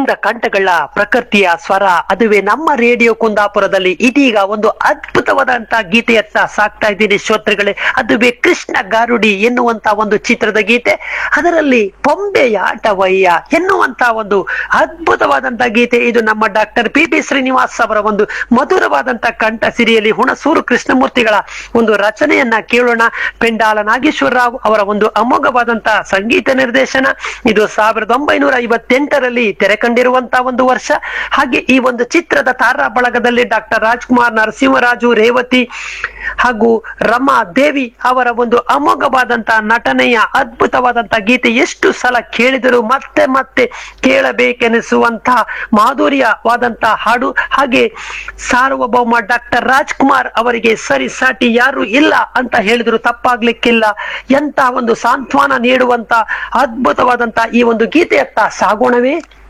ಸುಂದರ ಕಂಠಗಳ ಪ್ರಕೃತಿಯ ಸ್ವರ ಅದುವೇ ನಮ್ಮ ರೇಡಿಯೋ ಕುಂದಾಪುರದಲ್ಲಿ ಇದೀಗ ಒಂದು ಅದ್ಭುತವಾದಂತ ಗೀತೆಯತ್ತ ಸಾಕ್ತಾ ಇದ್ದೀನಿ ಶ್ರೋತೃಗಳೇ ಅದುವೇ ಕೃಷ್ಣ ಗಾರುಡಿ ಎನ್ನುವಂತ ಒಂದು ಚಿತ್ರದ ಗೀತೆ ಅದರಲ್ಲಿ ಬೊಂಬೆಯ ಆಟವಯ್ಯ ಎನ್ನುವಂತ ಒಂದು ಅದ್ಭುತವಾದಂತ ಗೀತೆ ಇದು ನಮ್ಮ ಡಾಕ್ಟರ್ ಪಿ ಬಿ ಶ್ರೀನಿವಾಸ್ ಅವರ ಒಂದು ಮಧುರವಾದಂತ ಕಂಠ ಸಿರಿಯಲ್ಲಿ ಹುಣಸೂರು ಕೃಷ್ಣಮೂರ್ತಿಗಳ ಒಂದು ರಚನೆಯನ್ನ ಕೇಳೋಣ ಪೆಂಡಾಲ ನಾಗೇಶ್ವರ ರಾವ್ ಅವರ ಒಂದು ಅಮೋಘವಾದಂತ ಸಂಗೀತ ನಿರ್ದೇಶನ ಇದು ಸಾವಿರದ ಒಂಬೈನೂರ ಐವತ್ತೆಂಟರಲ್ಲಿ ತೆರೆ ಕಂಡಿರುವಂತಹ ಒಂದು ವರ್ಷ ಹಾಗೆ ಈ ಒಂದು ಚಿತ್ರದ ತಾರಾ ಬಳಗದಲ್ಲಿ ಡಾಕ್ಟರ್ ರಾಜ್ಕುಮಾರ್ ನರಸಿಂಹರಾಜು ರೇವತಿ ಹಾಗೂ ರಮಾ ದೇವಿ ಅವರ ಒಂದು ಅಮೋಘವಾದಂತ ನಟನೆಯ ಅದ್ಭುತವಾದಂತ ಗೀತೆ ಎಷ್ಟು ಸಲ ಕೇಳಿದರೂ ಮತ್ತೆ ಮತ್ತೆ ಕೇಳಬೇಕೆನಿಸುವಂತಹ ಮಾಧುರ್ಯವಾದಂತ ಹಾಡು ಹಾಗೆ ಸಾರ್ವಭೌಮ ಡಾಕ್ಟರ್ ರಾಜ್ಕುಮಾರ್ ಅವರಿಗೆ ಸರಿ ಸಾಟಿ ಯಾರು ಇಲ್ಲ ಅಂತ ಹೇಳಿದ್ರು ತಪ್ಪಾಗ್ಲಿಕ್ಕಿಲ್ಲ ಎಂತ ಒಂದು ಸಾಂತ್ವನ ನೀಡುವಂತ ಅದ್ಭುತವಾದಂತ ಈ ಒಂದು ಗೀತೆಯತ್ತ ಸಾಗೋಣವೇ